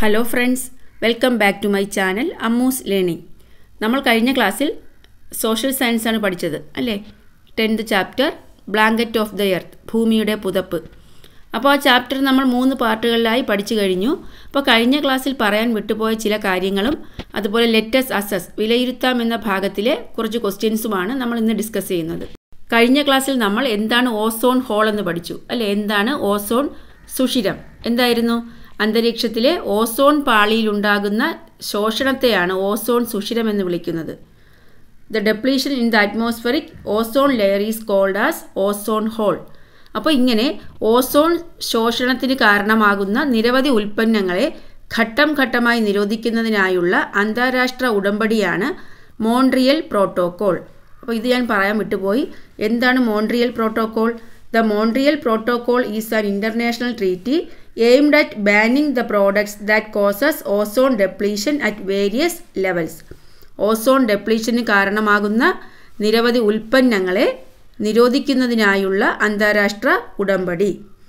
Hello friends welcome back to my channel Ammu's learning നമ്മൾ കഴിഞ്ഞ ക്ലാസ്സിൽ സോഷ്യൽ സയൻസ് ആണ് പഠിച്ചത് അല്ലേ tenth chapter blanket of the earth ഭൂമിയുടെ പുതപ്പ് അപ്പോൾ ആ ചാപ്റ്റർ നമ്മൾ മൂന്ന് പാർട്ടുകളിലായി പഠിച്ചു കഴിഞ്ഞു അപ്പോൾ കഴിഞ്ഞ ക്ലാസ്സിൽ പറയാൻ വിട്ടുപോയ ചില കാര്യങ്ങളും അതുപോലെ ലെറ്റസ് അസസ് വിലയിരുത്താം എന്ന ഭാഗത്തിലെ കുറച്ച് ക്വസ്റ്റ്യൻസുമാണ് നമ്മൾ ഇന്ന് ഡിസ്കസ് ചെയ്യുന്നത് കഴിഞ്ഞ ക്ലാസ്സിൽ നമ്മൾ എന്താണ് ഓസോൺ ഹോൾ എന്ന് പഠിച്ചു അല്ലേ എന്താണ് ഓസോൺ സുഷിരം എന്തായിരുന്നു അന്തരീക്ഷത്തിലെ ഓസോൺ പാളിയിലുണ്ടാകുന്ന ശോഷണത്തെയാണ് ഓസോൺ സുഷിരം എന്ന് വിളിക്കുന്നത് the depletion in the atmospheric ozone layer is called as ozone hole അപ്പോൾ ഇങ്ങനെ ഓസോൺ ശോഷണത്തിന് കാരണമാകുന്ന നിരവധി ഉൽപ്പന്നങ്ങളെ ഘട്ടം ഘട്ടമായി നിരോധിക്കുന്നതിനായുള്ള അന്താരാഷ്ട്ര ഉടമ്പടിയാണ് മോൺട്രിയൽ പ്രോട്ടോകോൾ അപ്പോൾ ഇത് ഞാൻ പറയാൻ വിട്ടുപോയി എന്താണ് Montreal protocol the Montreal protocol is an international treaty aimed at banning the products that causes ozone depletion at various levels ozone ഡെപ്ലീഷന് കാരണമാകുന്ന നിരവധി ഉൽപ്പന്നങ്ങളെ നിരോധിക്കുന്നതിനായുള്ള അന്താരാഷ്ട്ര ഉടമ്പടി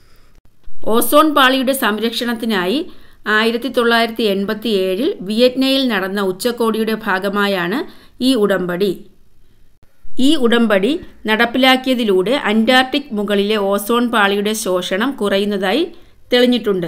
ഓസോൺ പാളിയുടെ സംരക്ഷണത്തിനായി ആയിരത്തി തൊള്ളായിരത്തി എൺപത്തി ഏഴിൽ വിയറ്റ്നയിൽ നടന്ന ഉച്ചകോടിയുടെ ഭാഗമായാണ് ഈ ഉടമ്പടി ഈ ഉടമ്പടി നടപ്പിലാക്കിയതിലൂടെ അന്റാർട്ടിക് മുകളിലെ ഓസോൺ പാളിയുടെ ശോഷണം കുറയുന്നതായി തെളിഞ്ഞിട്ടുണ്ട്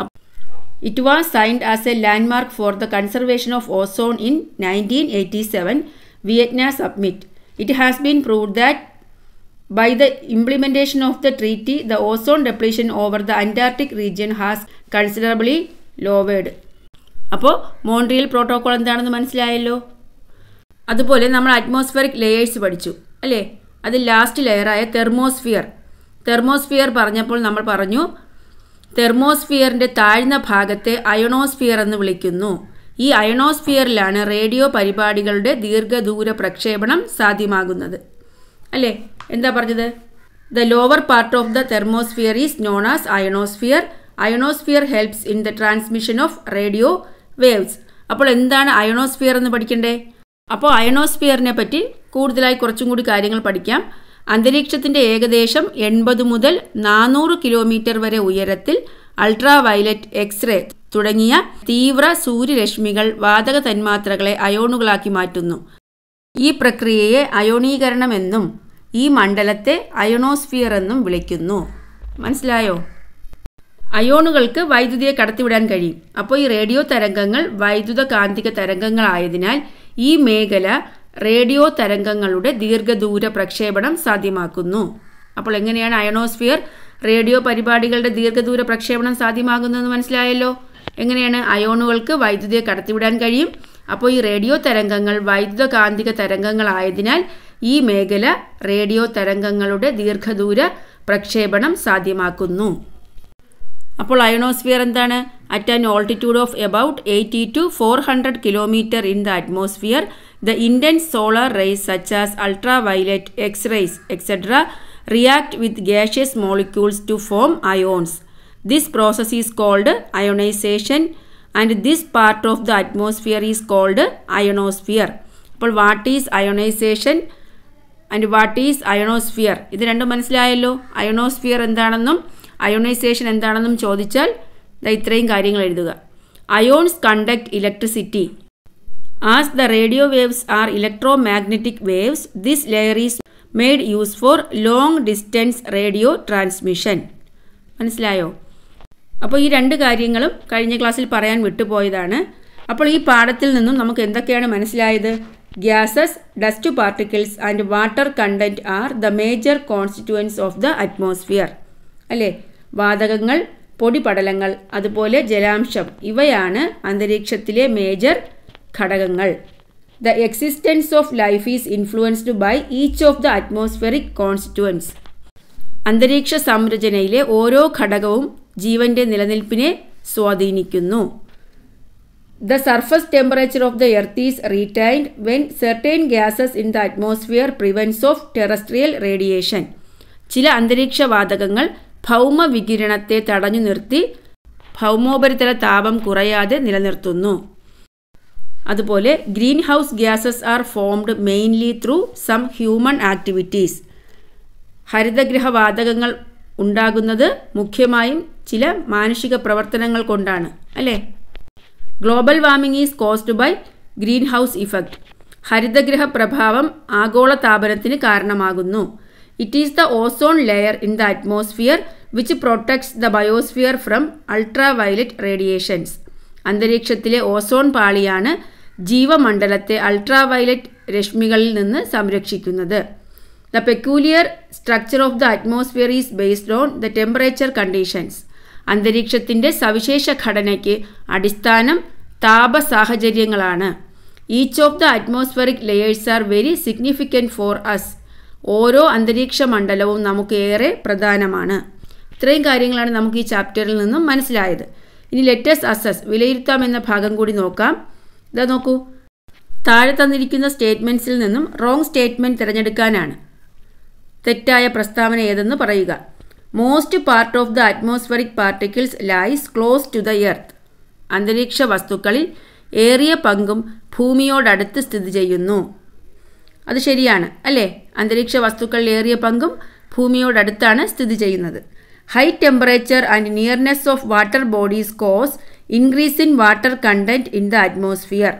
it was signed as a landmark for the conservation of ozone in nineteen eighty seven Vietnam submit it has been prove that by the implementation of the treaty the ozone depletion over the Antarctic region has considerably lowered അപ്പോൾ Montreal protocol എന്താണെന്ന് മനസ്സിലായല്ലോ അതുപോലെ നമ്മൾ atmospheric layers പഠിച്ചു അല്ലേ അതിൽ last ലെയറായ thermosphere thermosphere പറഞ്ഞപ്പോൾ നമ്മൾ പറഞ്ഞു തെർമോസ്ഫിയറിൻ്റെ താഴ്ന്ന ഭാഗത്തെ അയണോസ്ഫിയർ എന്ന് വിളിക്കുന്നു ഈ അയണോസ്ഫിയറിലാണ് റേഡിയോ പരിപാടികളുടെ ദീർഘദൂര പ്രക്ഷേപണം സാധ്യമാകുന്നത് അല്ലേ എന്താ പറഞ്ഞത് the lower part of the thermosphere is known as ionosphere ionosphere helps in the transmission of radio waves അപ്പോൾ എന്താണ് അയണോസ്ഫിയർ എന്ന് പഠിക്കണ്ടേ അപ്പോൾ അയണോസ്ഫിയറിനെ പറ്റി കൂടുതലായി കുറച്ചും കൂടി കാര്യങ്ങൾ പഠിക്കാം അന്തരീക്ഷത്തിൻ്റെ ഏകദേശം എൺപത് മുതൽ നാനൂറ് കിലോമീറ്റർ വരെ ഉയരത്തിൽ അൾട്രാ വയലറ്റ് എക്സ്റേ തുടങ്ങിയ തീവ്ര സൂര്യരശ്മികൾ വാതക തന്മാത്രകളെ അയോണുകളാക്കി മാറ്റുന്നു ഈ പ്രക്രിയയെ അയോണീകരണമെന്നും ഈ മണ്ഡലത്തെ അയണോസ്ഫിയർ എന്നും വിളിക്കുന്നു മനസ്സിലായോ അയോണുകൾക്ക് വൈദ്യുതിയെ കടത്തിവിടാൻ കഴിയും അപ്പോൾ ഈ റേഡിയോ തരംഗങ്ങൾ വൈദ്യുത കാന്തിക തരംഗങ്ങളായതിനാൽ ഈ മേഖല റേഡിയോ തരംഗങ്ങളുടെ ദീർഘദൂര പ്രക്ഷേപണം സാധ്യമാക്കുന്നു അപ്പോൾ എങ്ങനെയാണ് അയണോസ്ഫിയർ റേഡിയോ പരിപാടികളുടെ ദീർഘദൂര പ്രക്ഷേപണം സാധ്യമാകുന്നതെന്ന് മനസ്സിലായല്ലോ എങ്ങനെയാണ് അയോണുകൾക്ക് വൈദ്യുതിയെ കടത്തിവിടാൻ കഴിയും അപ്പോൾ ഈ റേഡിയോ തരംഗങ്ങൾ വൈദ്യുത കാന്തിക തരംഗങ്ങളായതിനാൽ ഈ മേഖല റേഡിയോ തരംഗങ്ങളുടെ ദീർഘദൂര പ്രക്ഷേപണം സാധ്യമാക്കുന്നു അപ്പോൾ അയണോസ്ഫിയർ എന്താണ് at an altitude of about eighty to four hundred kilometre in the atmosphere the intense solar rays such as ultraviolet X rays etcetera react with gaseous molecules to form ions this process is called ionisation and this part of the atmosphere is called ionosphere അപ്പോൾ what is ionisation and what is ionosphere ഇത് രണ്ടും മനസ്സിലായല്ലോ ionosphere എന്താണെന്നും ionisation എന്താണെന്നും ചോദിച്ചാൽ ഇത്രയും കാര്യങ്ങൾ എഴുതുക ions conduct electricity as the radio waves are electromagnetic waves this layer is made use for long distance radio transmission മനസ്സിലായോ അപ്പോൾ ഈ രണ്ട് കാര്യങ്ങളും കഴിഞ്ഞ ക്ലാസ്സിൽ പറയാൻ വിട്ടുപോയതാണ് അപ്പോൾ ഈ പാഠത്തിൽ നിന്നും നമുക്ക് എന്തൊക്കെയാണ് മനസ്സിലായത് gases dust particles and water content are the major constituents of the atmosphere അല്ലേ വാതകങ്ങൾ പൊടിപടലങ്ങൾ അതുപോലെ ജലാംശം ഇവയാണ് അന്തരീക്ഷത്തിലെ മേജർ ഘടകങ്ങൾ the existence of life is influenced by each of the atmospheric constituents അന്തരീക്ഷ സംരചനയിലെ ഓരോ ഘടകവും ജീവന്റെ നിലനിൽപ്പിനെ സ്വാധീനിക്കുന്നു the surface temperature of the earth is retained when certain gases in the atmosphere prevents of terrestrial radiation ചില അന്തരീക്ഷ വാതകങ്ങൾ ഭൗമ വികിരണത്തെ തടഞ്ഞു നിർത്തി ഭൗമോപരിതല താപം കുറയാതെ നിലനിർത്തുന്നു അതുപോലെ greenhouse gases are formed mainly through some human activities ഹരിതഗ്രഹ വാതകങ്ങൾ ഉണ്ടാകുന്നത് മുഖ്യമായും ചില മാനുഷിക പ്രവർത്തനങ്ങൾ കൊണ്ടാണ് അല്ലേ global warming is caused by greenhouse effect ഹരിതഗ്രഹ പ്രഭാവം ആഗോള താപനത്തിന് കാരണമാകുന്നു it is the ozone layer in the atmosphere which protects the biosphere from ultraviolet radiations അന്തരീക്ഷത്തിലെ ഓസോൺ പാളിയാണ് ജീവമണ്ഡലത്തെ അൾട്രാ വയലറ്റ് രശ്മികളിൽ നിന്ന് സംരക്ഷിക്കുന്നത് the peculiar structure of the atmosphere is based on the temperature conditions അന്തരീക്ഷത്തിൻ്റെ സവിശേഷ ഘടനയ്ക്ക് അടിസ്ഥാനം താപ സാഹചര്യങ്ങളാണ് each of the atmospheric layers are very significant for us ഓരോ അന്തരീക്ഷ മണ്ഡലവും നമുക്ക് ഏറെ പ്രധാനമാണ് ഇത്രയും കാര്യങ്ങളാണ് നമുക്ക് ഈ ചാപ്റ്ററിൽ നിന്നും മനസ്സിലായത് ഇനി ലെറ്റസ് അസസ് വിലയിരുത്താം എന്ന ഭാഗം കൂടി നോക്കാം ഇതാ നോക്കൂ താഴെ തന്നിരിക്കുന്ന സ്റ്റേറ്റ്മെൻറ്റ്സിൽ നിന്നും റോങ് സ്റ്റേറ്റ്മെൻറ്റ് തിരഞ്ഞെടുക്കാനാണ് തെറ്റായ പ്രസ്താവന ഏതെന്ന് പറയുക most part of the atmospheric particles lies close to the earth അന്തരീക്ഷ വസ്തുക്കളിൽ ഏറിയ പങ്കും ഭൂമിയോടടുത്ത് സ്ഥിതി ചെയ്യുന്നു അത് ശരിയാണ് അല്ലേ അന്തരീക്ഷ വസ്തുക്കളിൽ ഏറിയ പങ്കും ഭൂമിയോടടുത്താണ് സ്ഥിതി ചെയ്യുന്നത് high temperature and nearness of water bodies cause increase in water content in the atmosphere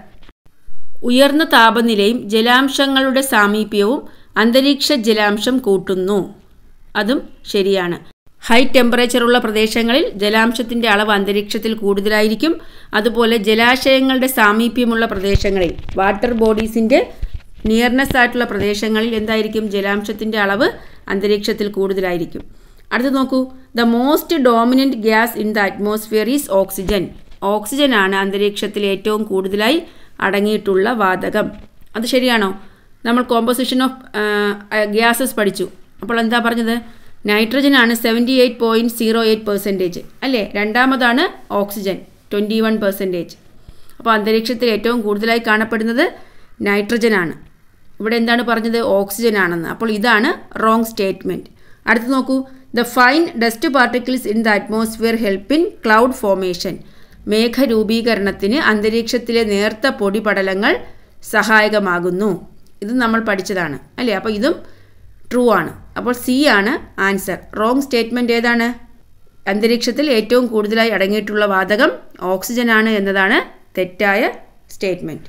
ഉയർന്ന താപനിലയും ജലാംശങ്ങളുടെ സാമീപ്യവും അന്തരീക്ഷ ജലാംശം കൂട്ടുന്നു അതും ശരിയാണ് ഹൈ ടെമ്പറേച്ചറുള്ള പ്രദേശങ്ങളിൽ ജലാംശത്തിൻ്റെ അളവ് അന്തരീക്ഷത്തിൽ കൂടുതലായിരിക്കും അതുപോലെ ജലാശയങ്ങളുടെ സാമീപ്യമുള്ള പ്രദേശങ്ങളിൽ വാട്ടർ ബോഡീസിൻ്റെ നിയർനെസ് ആയിട്ടുള്ള പ്രദേശങ്ങളിൽ എന്തായിരിക്കും ജലാംശത്തിൻ്റെ അളവ് അന്തരീക്ഷത്തിൽ കൂടുതലായിരിക്കും അടുത്ത് നോക്കൂ the most dominant gas in the atmosphere is oxygen oxygen ആണ് അന്തരീക്ഷത്തിൽ ഏറ്റവും കൂടുതലായി അടങ്ങിയിട്ടുള്ള വാതകം അത് ശരിയാണോ നമ്മൾ കോമ്പോസിഷൻ ഓഫ് ഗ്യാസസ് പഠിച്ചു അപ്പോൾ എന്താ പറഞ്ഞത് നൈട്രജൻ ആണ് seventy eight point zero eight percentage അല്ലേ രണ്ടാമതാണ് ഓക്സിജൻ ട്വൻറ്റി വൺ പെർസെൻറ്റേജ് അപ്പോൾ അന്തരീക്ഷത്തിൽ ഏറ്റവും കൂടുതലായി കാണപ്പെടുന്നത് നൈട്രജൻ ആണ് ഇവിടെ എന്താണ് പറഞ്ഞത് ഓക്സിജൻ ആണെന്ന് അപ്പോൾ ഇതാണ് റോങ് സ്റ്റേറ്റ്മെൻറ്റ് അടുത്ത് നോക്കൂ the fine dust particles in the atmosphere help in cloud formation മേഘരൂപീകരണത്തിന് അന്തരീക്ഷത്തിലെ നേർത്ത പൊടിപടലങ്ങൾ സഹായകമാകുന്നു ഇത് നമ്മൾ പഠിച്ചതാണ് അല്ലേ അപ്പോൾ ഇതും ട്രൂ ആണ് അപ്പോൾ സി ആണ് ആൻസർ റോങ് സ്റ്റേറ്റ്മെൻറ്റ് ഏതാണ് അന്തരീക്ഷത്തിൽ ഏറ്റവും കൂടുതലായി അടങ്ങിയിട്ടുള്ള വാതകം ഓക്സിജൻ ആണ് എന്നതാണ് തെറ്റായ സ്റ്റേറ്റ്മെൻറ്റ്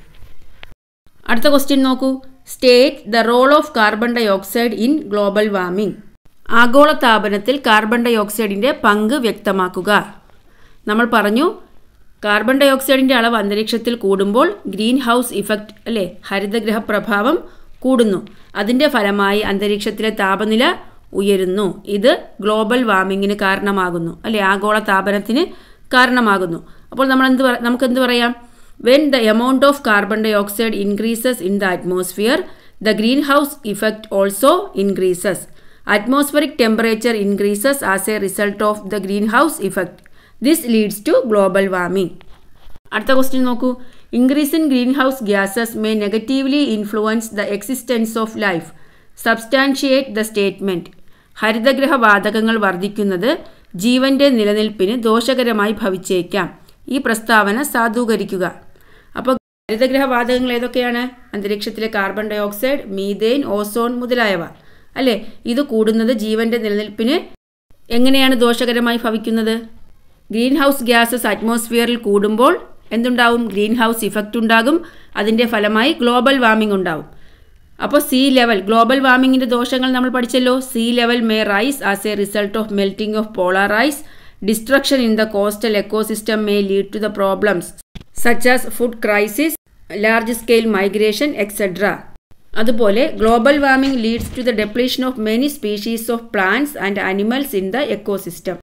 അടുത്ത ക്വസ്റ്റ്യൻ നോക്കൂ state the role of carbon dioxide in global warming ആഗോള താപനത്തിൽ കാർബൺ ഡൈ ഓക്സൈഡിൻ്റെ പങ്ക് വ്യക്തമാക്കുക നമ്മൾ പറഞ്ഞു കാർബൺ ഡൈ ഓക്സൈഡിൻ്റെ അളവ് അന്തരീക്ഷത്തിൽ കൂടുമ്പോൾ ഗ്രീൻ ഹൗസ് ഇഫക്റ്റ് അല്ലേ ഹരിതഗ്രഹ പ്രഭാവം കൂടുന്നു അതിൻ്റെ ഫലമായി അന്തരീക്ഷത്തിലെ താപനില ഉയരുന്നു ഇത് ഗ്ലോബൽ വാർമിങ്ങിന് കാരണമാകുന്നു അല്ലെ ആഗോള താപനത്തിന് കാരണമാകുന്നു അപ്പോൾ നമ്മൾ എന്ത് നമുക്ക് എന്ത് പറയാം when the amount of carbon dioxide increases in the atmosphere the greenhouse effect also increases atmospheric temperature increases as a result of the greenhouse effect this leads to global warming അടുത്ത question നോക്കൂ increase in greenhouse gases may negatively influence the existence of life substantiate the statement ഹരിതഗ്രഹ വാതകങ്ങൾ വർദ്ധിക്കുന്നത് ജീവന്റെ നിലനിൽപ്പിന് ദോഷകരമായി ഭവിച്ചേക്കാം ഈ പ്രസ്താവന സാധൂകരിക്കുക അപ്പോൾ ഹരിതഗ്രഹ വാതകങ്ങൾ ഏതൊക്കെയാണ് അന്തരീക്ഷത്തിലെ carbon dioxide methane ozone മുതലായവ അല്ലേ ഇത് കൂടുന്നത് ജീവന്റെ നിലനിൽപ്പിന് എങ്ങനെയാണ് ദോഷകരമായി ഭവിക്കുന്നത് ഗ്രീൻ ഹൗസ് ഗ്യാസസ് അറ്റ്മോസ്ഫിയറിൽ കൂടുമ്പോൾ എന്തുണ്ടാവും ഗ്രീൻ ഹൗസ് ഇഫക്റ്റ് ഉണ്ടാകും അതിൻ്റെ ഫലമായി ഗ്ലോബൽ വാർമിംഗ് ഉണ്ടാവും അപ്പോൾ സീ ലെവൽ ഗ്ലോബൽ വാർമിങ്ങിൻ്റെ ദോഷങ്ങൾ നമ്മൾ പഠിച്ചല്ലോ sea level may rise as a result of melting of polar rise destruction in the coastal ecosystem may lead to the problems such as food crisis large scale migration etcetera അതുപോലെ global warming leads to the depletion of many species of plants and animals in the ecosystem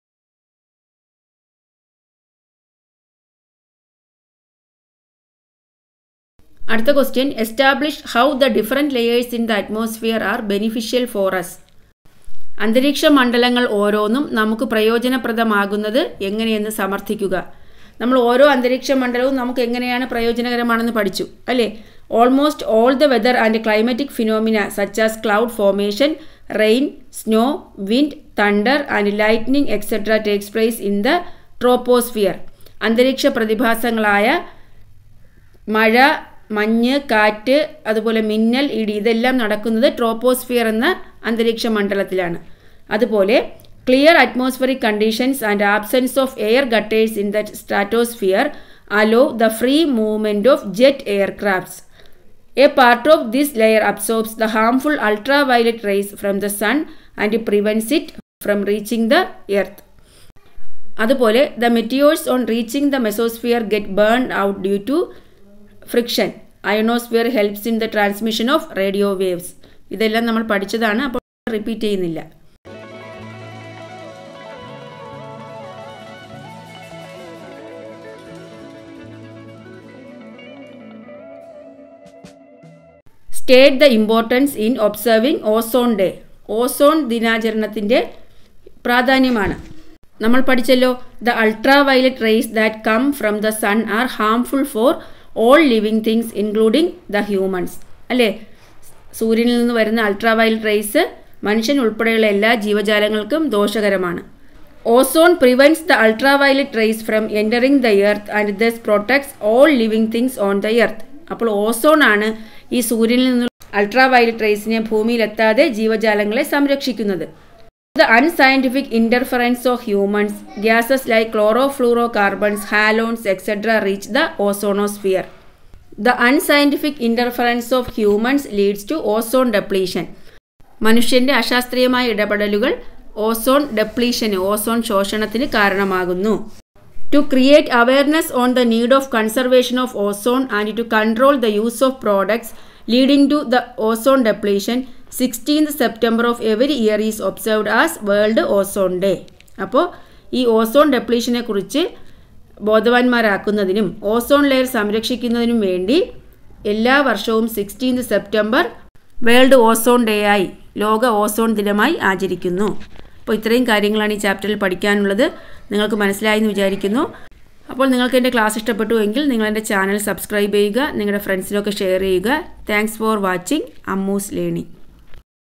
അടുത്ത question establish how the different layers in the atmosphere are beneficial for us അന്തരീക്ഷ മണ്ഡലങ്ങൾ ഓരോന്നും നമുക്ക് പ്രയോജനപ്രദമാകുന്നത് എങ്ങനെയെന്ന് സമർത്ഥിക്കുക നമ്മൾ ഓരോ അന്തരീക്ഷ മണ്ഡലവും നമുക്ക് എങ്ങനെയാണ് പ്രയോജനകരമാണെന്ന് പഠിച്ചു അല്ലേ almost all the weather and climatic phenomena such as cloud formation rain snow wind thunder and lightning etcetera takes place in the troposphere അന്തരീക്ഷ പ്രതിഭാസങ്ങളായ മഴ മഞ്ഞ് കാറ്റ് അതുപോലെ മിന്നൽ ഇടി ഇതെല്ലാം നടക്കുന്നത് ട്രോപ്പോസ്ഫിയർ എന്ന അന്തരീക്ഷ മണ്ഡലത്തിലാണ് അതുപോലെ clear atmospheric conditions and absence of air gutters in the stratosphere allow the free movement of jet aircrafts. A part of this layer absorbs the harmful ultraviolet rays from the sun and prevents it from reaching the earth. അതുപോലെ the meteors on reaching the mesosphere get burn out due to friction ionosphere helps in the transmission of radio waves ഇതെല്ലാം നമ്മൾ പഠിച്ചതാണ് അപ്പോൾ repeat ചെയ്യുന്നില്ല state the importance in observing ozone day ozone ദിനാചരണത്തിൻ്റെ പ്രാധാന്യമാണ് നമ്മൾ പഠിച്ചല്ലോ the ultraviolet rays that come from the sun are harmful for all living things including the humans അല്ലേ സൂര്യനിൽ നിന്ന് വരുന്ന അൾട്രാ വയലറ്റ് റേസ് മനുഷ്യൻ ഉൾപ്പെടെയുള്ള എല്ലാ ജീവജാലങ്ങൾക്കും ദോഷകരമാണ് ozone prevents the ultraviolet rays from entering the earth and thus protects all living things on the earth അപ്പോൾ ഓസോൺ ആണ് ഈ സൂര്യനിൽ നിന്നുള്ള അൾട്രാ വയലറ്റ് റേസിനെ ഭൂമിയിലെത്താതെ ജീവജാലങ്ങളെ സംരക്ഷിക്കുന്നത് the unscientific interference of humans gases like chlorofluorocarbons halons etcetera reach the ozonosphere the unscientific interference of humans leads to ozone depletion മനുഷ്യൻ്റെ അശാസ്ത്രീയമായ ഇടപെടലുകൾ ഓസോൺ ഡെപ്ലീഷന് ഓസോൺ ശോഷണത്തിന് കാരണമാകുന്നു to create awareness on the need of conservation of ozone and to control the use of products leading to the ozone depletion sixteenth September of every year is observed as world ozone day അപ്പോൾ ഈ ozone ഡെപ്ലീഷനെ കുറിച്ച് ബോധവാന്മാരാക്കുന്നതിനും ozone layer സംരക്ഷിക്കുന്നതിനും വേണ്ടി എല്ലാ വർഷവും sixteenth September world ozone day ആയി ലോക ozone ദിനമായി ആചരിക്കുന്നു അപ്പോൾ ഇത്രയും കാര്യങ്ങളാണ് ഈ ചാപ്റ്ററിൽ പഠിക്കാനുള്ളത് നിങ്ങൾക്ക് മനസ്സിലായെന്ന് വിചാരിക്കുന്നു അപ്പോൾ നിങ്ങൾക്ക് എൻ്റെ ക്ലാസ് ഇഷ്ടപ്പെട്ടു എങ്കിൽ നിങ്ങൾ എൻ്റെ ചാനൽ സബ്സ്ക്രൈബ് ചെയ്യുക നിങ്ങളുടെ ഫ്രണ്ട്സിനൊക്കെ ഷെയർ ചെയ്യുക thanks for watching Ammu's learning